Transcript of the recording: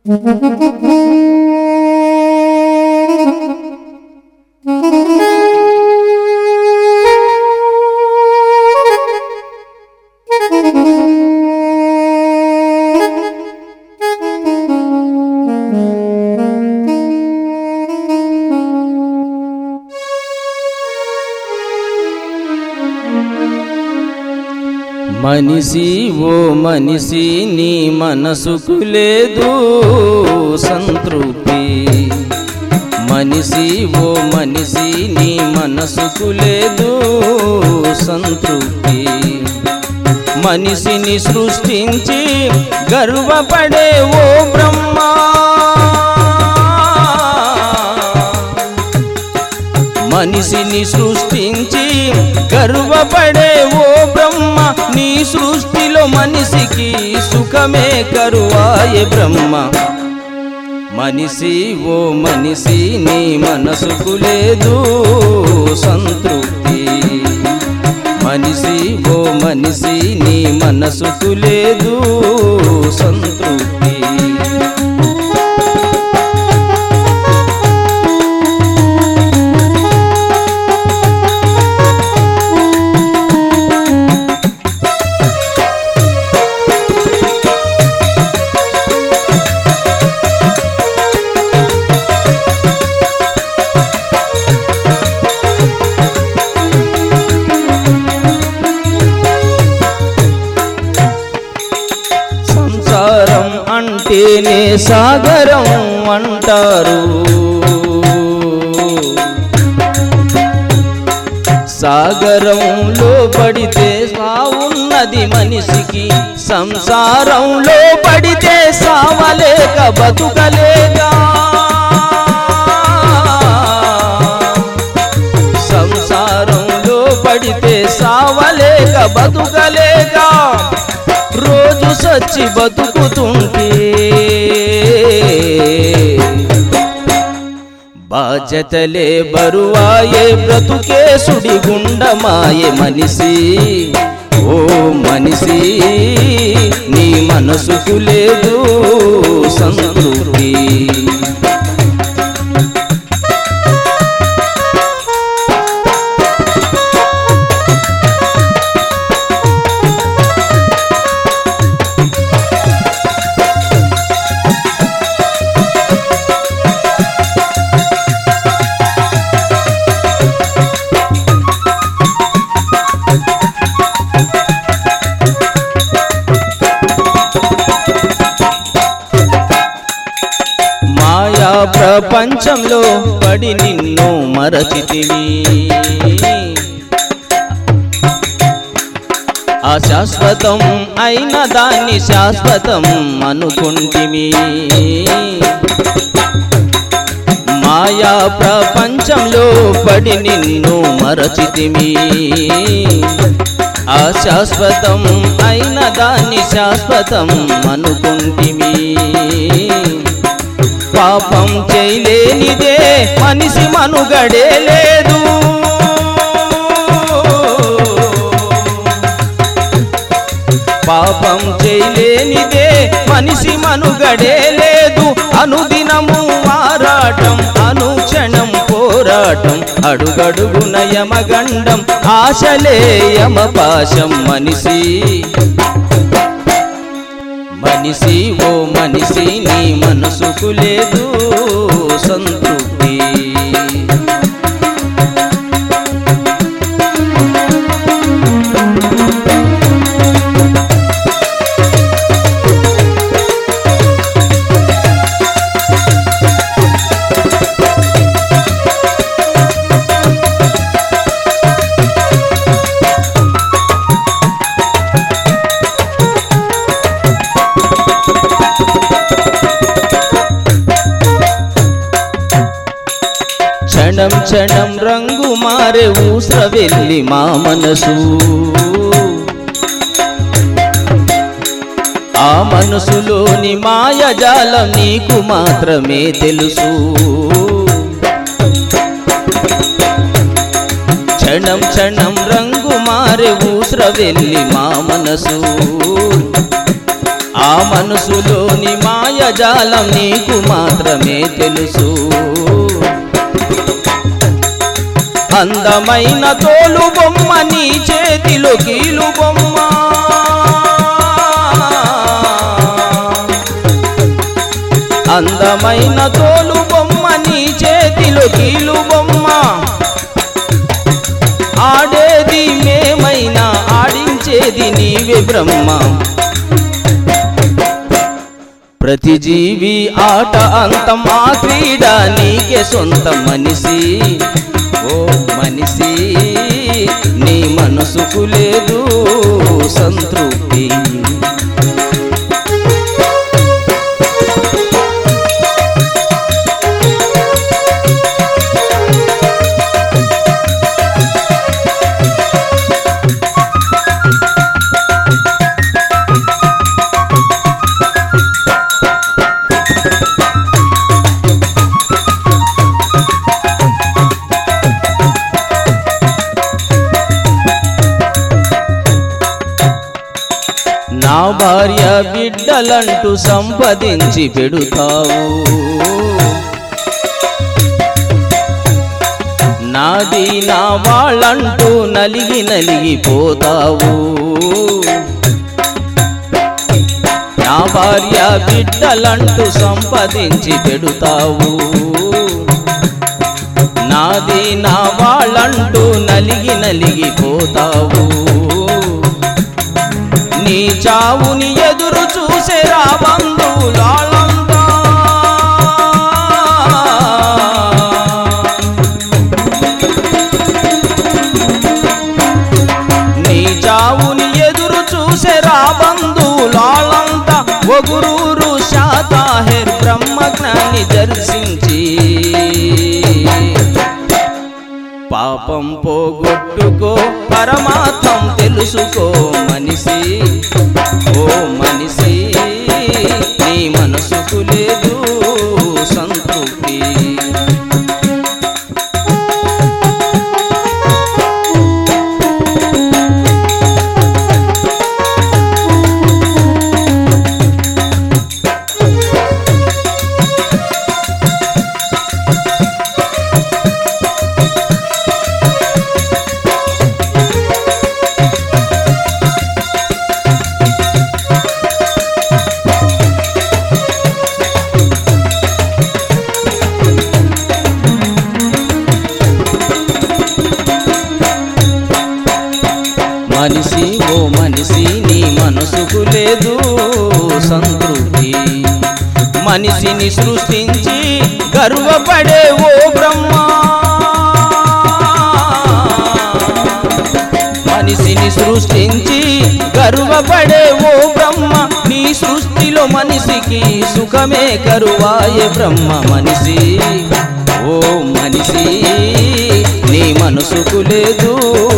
మనిషి ఓ మనిషి నీ మనసుకు లేదు సంతృప్తి మనిషి ఓ మనిషి నీ మనసుకు లేదు సంతృప్తి మనిషిని సృష్టించి గర్వపడే ఓ బ్రహ్మా మనిషిని సృష్టించి గర్వపడే ఓ బ్రహ్మ నీ సృష్టిలో మనిషికి సుఖమే కరువాయే బ్రహ్మ మనిషి ఓ మనిషి నీ మనసుకు లేదు సంతృప్తి మనిషి ఓ మనిషి నీ మనసుకు లేదు సంతృప్తి సంసారం అంటేనే సాగరం అంటారు సాగరంలో పడితే సావున్నది మనిషికి సంసారంలో పడితే సావలేక బతుకలేగా సంసారంలో పడితే సావలేక బతుకలేక రోజు సచ్చి బతుకుతుంటే బాధ్యతలే బరువాయే బ్రతుకే సుడిగుండమాయే మనిషి ఓ మనిషి నీ మనసుకు లేదు సంతృప్తి మాయా ప్రపంచంలో పడి నిన్ను మరచితివి అశాశ్వతం అయిన దాన్ని శాశ్వతం అనుకుంటిమి మాయా ప్రపంచంలో పడి నిన్ను మరచితిమి అశాశ్వతం అయిన దాన్ని శాశ్వతం అనుకుంటిమి పాపం చేయలేనిదే మనిషి మనుగడే లేదు పాపం చేయలేనిదే మనిషి మనుగడే లేదు అనుదినము మారాటం అనుక్షణం పోరాటం అడుగడుగున యమగండం ఆశలే యమపాశం మనిషి మనిషి ఓ మనిషి నీ మనసుకు లేదు సంతృప్తి క్షణం క్షణం రంగు మారే ఊసర వెళ్ళి మా మనసు ఆ మనసులోని మాయజాలం నీకు మాత్రమే తెలుసు క్షణం క్షణం రంగు మారే ఊసర వెళ్ళి మా మనసు ఆ మనసులోని మాయ మాయజాలం నీకు మాత్రమే తెలుసు అందమైన తోలు బొమ్మ నీ చేతిలో కీలు బొమ్మ అందమైన తోలు బొమ్మ నీ చేతిలో కీలు బొమ్మ ఆడేది మేమైనా ఆడించేది నీవే బ్రహ్మ ప్రతి జీవి ఆట అంతం ఆ క్రీడ నీకే సొంత మనిషి ఓ మనిషి నీ మనసుకు లేదు సంతృప్తి నా భార్య బిడ్డలంటూ సంపదించి పెడుతావు నాది నా వాళ్ళంటూ నలిగి నలిగిపోతావు నా భార్య బిడ్డలంటూ సంపదించి పెడుతావు నాది నా వాళ్ళంటూ నలిగి నలిగిపోతావు నీ చావుని ఎదురు చూసే రా బంధువులాళ్ళంతా నీ చావుని ఎదురు చూసే రా బంధువులాళ్ళంతా ఒగురూరు శాతాహెర్ బ్రహ్మజ్ఞాని దర్శించి పాపం పోగొట్టుకో పరమాత్మం తెలుసుకో మనిషి ఓ మనిషి నీ మనసుకు లేదు సంతృప్తి మనిషి ఓ మనిషి నీ మనసుకు లేదు సంతృప్తి మనిషిని సృష్టించి గర్వపడే ఓ బ్రహ్మ మనిషిని సృష్టించి గర్వపడే ఓ బ్రహ్మ నీ సృష్టిలో మనిషికి సుఖమే కరువాయే బ్రహ్మ మనిషి ఓ మనిషి నీ మనసుకు లేదు